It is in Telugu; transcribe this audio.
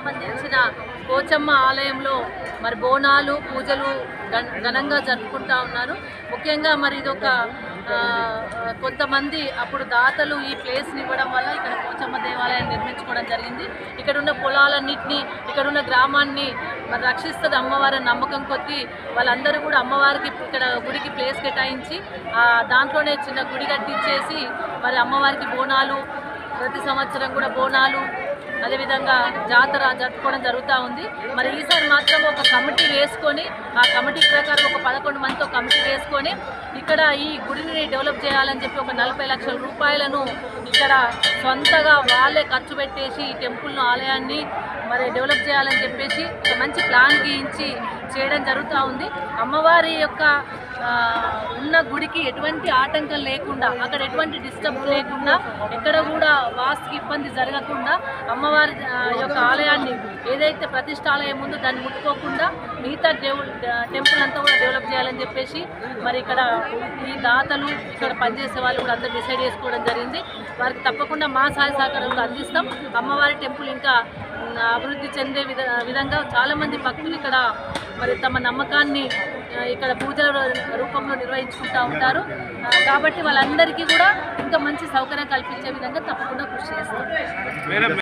సంబంధించిన పోచమ్మ ఆలయంలో మరి బోనాలు పూజలు ఘన- ఘనంగా జరుపుకుంటా ఉన్నారు ముఖ్యంగా మరి ఇదొక ఆ, కొంతమంది అప్పుడు దాతలు ఈ ప్లేస్ని ఇవ్వడం వల్ల ఇక్కడ పోచమ్మ దేవాలయాన్ని నిర్మించుకోవడం జరిగింది ఇక్కడ ఉన్న పొలాలన్నింటినీ ఇక్కడ ఉన్న గ్రామాన్ని మరి రక్షిస్తుంది అమ్మవారి నమ్మకం కొద్దీ వాళ్ళందరూ కూడా అమ్మవారికి ఇక్కడ గుడికి ప్లేస్ కేటాయించి ఆ దాంట్లోనే చిన్న గుడి కట్టించేసి మరి అమ్మవారికి బోనాలు ప్రతి సంవత్సరం కూడా బోనాలు అదేవిధంగా జాతర జరుపుకోవడం జరుగుతూ ఉంది మరి ఈసారి మాత్రం ఒక కమిటీ వేసుకొని ఆ కమిటీ ప్రకారం ఒక పదకొండు మందితో కమిటీ వేసుకొని ఇక్కడ ఈ గుడిని డెవలప్ చేయాలని చెప్పి ఒక నలభై లక్షల రూపాయలను ఇక్కడ సొంతగా వాళ్ళే ఖర్చు పెట్టేసి ఈ టెంపుల్ను ఆలయాన్ని మరి డెవలప్ చేయాలని చెప్పేసి ఒక మంచి ప్లాన్ గీయించి చేయడం జరుగుతూ ఉంది అమ్మవారి యొక్క ఆ, ఉన్న గుడికి ఎటువంటి ఆటంకం లేకుండా అక్కడ ఎటువంటి డిస్టర్బ్ లేకుండా ఎక్కడ కూడా వాస్తుకి ఇబ్బంది జరగకుండా అమ్మవారి ఆ, యొక్క ఆలయాన్ని ఏదైతే ప్రతిష్టాలయం ఉందో దాన్ని ముట్టుకోకుండా మిగతా డెవ టెంపుల్ అంతా కూడా డెవలప్ చేయాలని చెప్పేసి మరి ఇక్కడ ఈ దాతలు ఇక్కడ పనిచేసే వాళ్ళు కూడా అందరూ డిసైడ్ చేసుకోవడం జరిగింది వారికి తప్పకుండా మా సహాయ సహకారాలు అందిస్తాం అమ్మవారి టెంపుల్ ఇంకా ఉమ్, అభివృద్ధి చెందే విధ విధంగా చాలామంది భక్తులు ఇక్కడ మరి తమ నమ్మకాన్ని ఆ, ఇక్కడ పూజల రూపంలో నిర్వహించుకుంటూ ఉంటారు ఆ, కాబట్టి వాళ్ళందరికీ కూడా ఇంకా మంచి సౌకర్యం కల్పించే విధంగా తప్పకుండా కృషి చేస్తాం